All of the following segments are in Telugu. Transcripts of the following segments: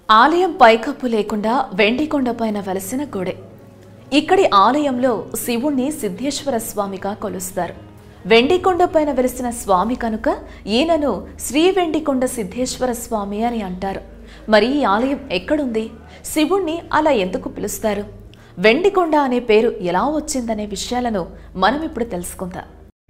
ఆలయం పైకప్పు లేకుండా వెండికొండ పైన వెలసిన గుడి ఇక్కడి ఆలయంలో శివుణ్ణి సిద్ధేశ్వర స్వామిగా కొలుస్తారు వెండికొండ పైన వెలిసిన స్వామి కనుక ఈయనను శ్రీ వెండికొండ సిద్ధేశ్వర స్వామి అని అంటారు మరి ఈ ఆలయం ఎక్కడుంది శివుణ్ణి అలా ఎందుకు పిలుస్తారు వెండికొండ అనే పేరు ఎలా వచ్చిందనే విషయాలను మనం ఇప్పుడు తెలుసుకుందాం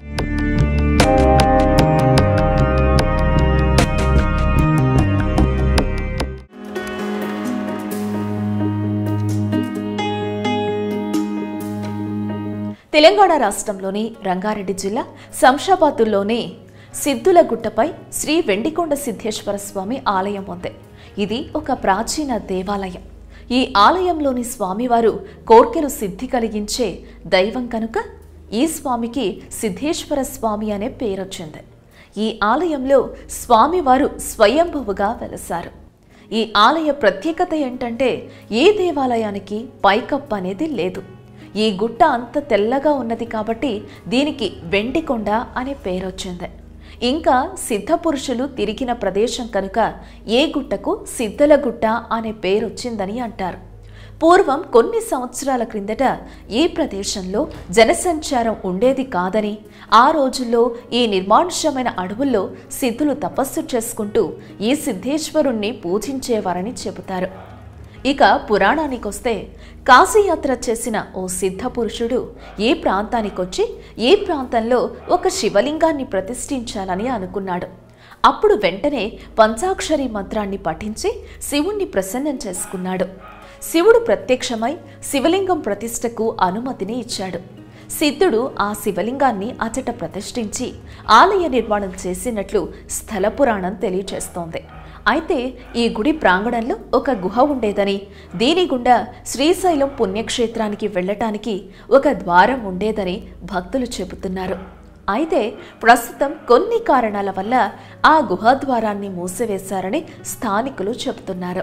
తెలంగాణ రాష్ట్రంలోని రంగారెడ్డి జిల్లా శంషాబాద్లోని సిద్ధుల గుట్టపై శ్రీ వెండికొండ సిద్ధేశ్వర స్వామి ఆలయం ఉంది ఇది ఒక ప్రాచీన దేవాలయం ఈ ఆలయంలోని స్వామివారు కోర్కెలు సిద్ధి కలిగించే దైవం కనుక ఈ స్వామికి సిద్ధేశ్వర స్వామి అనే పేరొచ్చింది ఈ ఆలయంలో స్వామివారు స్వయంభువుగా వెలసారు ఈ ఆలయ ప్రత్యేకత ఏంటంటే ఏ దేవాలయానికి పైకప్పు అనేది లేదు ఈ గుట్ట అంత తెల్లగా ఉన్నది కాబట్టి దీనికి వెండికొండ అనే పేరొచ్చింది ఇంకా సిద్ధ పురుషులు తిరిగిన ప్రదేశం కనుక ఏ గుట్టకు సిద్ధల గుట్ట అనే పేరొచ్చిందని అంటారు పూర్వం కొన్ని సంవత్సరాల క్రిందట ఈ ప్రదేశంలో జనసంచారం ఉండేది కాదని ఆ రోజుల్లో ఈ నిర్మానుష్యమైన అడవుల్లో సిద్ధులు తపస్సు చేసుకుంటూ ఈ సిద్ధేశ్వరుణ్ణి పూజించేవారని చెబుతారు ఇక పురాణానికొస్తే కాశీయాత్ర చేసిన ఓ సిద్ధ పురుషుడు ఈ ప్రాంతానికొచ్చి ఈ ప్రాంతంలో ఒక శివలింగాన్ని ప్రతిష్ఠించాలని అనుకున్నాడు అప్పుడు వెంటనే పంచాక్షరి మంత్రాన్ని పఠించి శివుణ్ణి ప్రసన్నం చేసుకున్నాడు శివుడు ప్రత్యక్షమై శివలింగం ప్రతిష్టకు అనుమతిని ఇచ్చాడు సిద్ధుడు ఆ శివలింగాన్ని అచట ప్రతిష్ఠించి ఆలయ నిర్మాణం చేసినట్లు స్థల పురాణం తెలియచేస్తోంది అయితే ఈ గుడి ప్రాంగణంలో ఒక గుహ ఉండేదని దీని గుండా శ్రీశైలం పుణ్యక్షేత్రానికి వెళ్ళటానికి ఒక ద్వారం ఉండేదని భక్తులు చెబుతున్నారు అయితే ప్రస్తుతం కొన్ని కారణాల వల్ల ఆ గుహాద్వారాన్ని మూసివేశారని స్థానికులు చెబుతున్నారు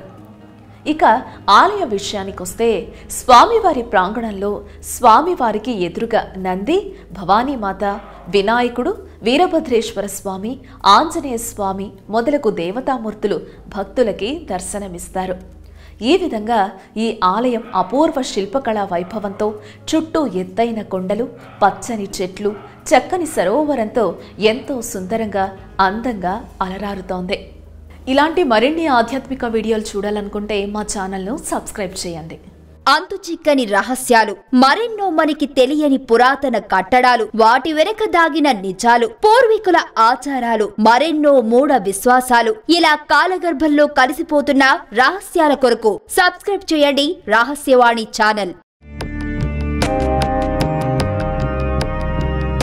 ఇక ఆలయ విషయానికొస్తే స్వామివారి ప్రాంగణంలో స్వామివారికి ఎదురుగా నంది భవానీమాత వినాయకుడు వీరభద్రేశ్వర స్వామి ఆంజనేయ స్వామి మొదలగు దేవతామూర్తులు భక్తులకి దర్శనమిస్తారు ఈ విధంగా ఈ ఆలయం అపూర్వ శిల్పకళా వైభవంతో చుట్టూ ఎత్తైన కొండలు పచ్చని చెట్లు చక్కని సరోవరంతో ఎంతో సుందరంగా అందంగా అలరారుతోంది ఇలాంటి మరిన్ని ఆధ్యాత్మిక వీడియోలు చూడాలనుకుంటే మా ఛానల్ను సబ్స్క్రైబ్ చేయండి అంతు చిక్కని రహస్యాలు మరెన్నో మనకి తెలియని పురాతన కట్టడాలు వాటి వెనక దాగిన నిజాలు పూర్వీకుల ఆచారాలు మరెన్నో మూఢ విశ్వాసాలు ఇలా కాలగర్భంలో కలిసిపోతున్న రహస్యాల కొరకు సబ్స్క్రైబ్ చేయండి రహస్యవాణి ఛానల్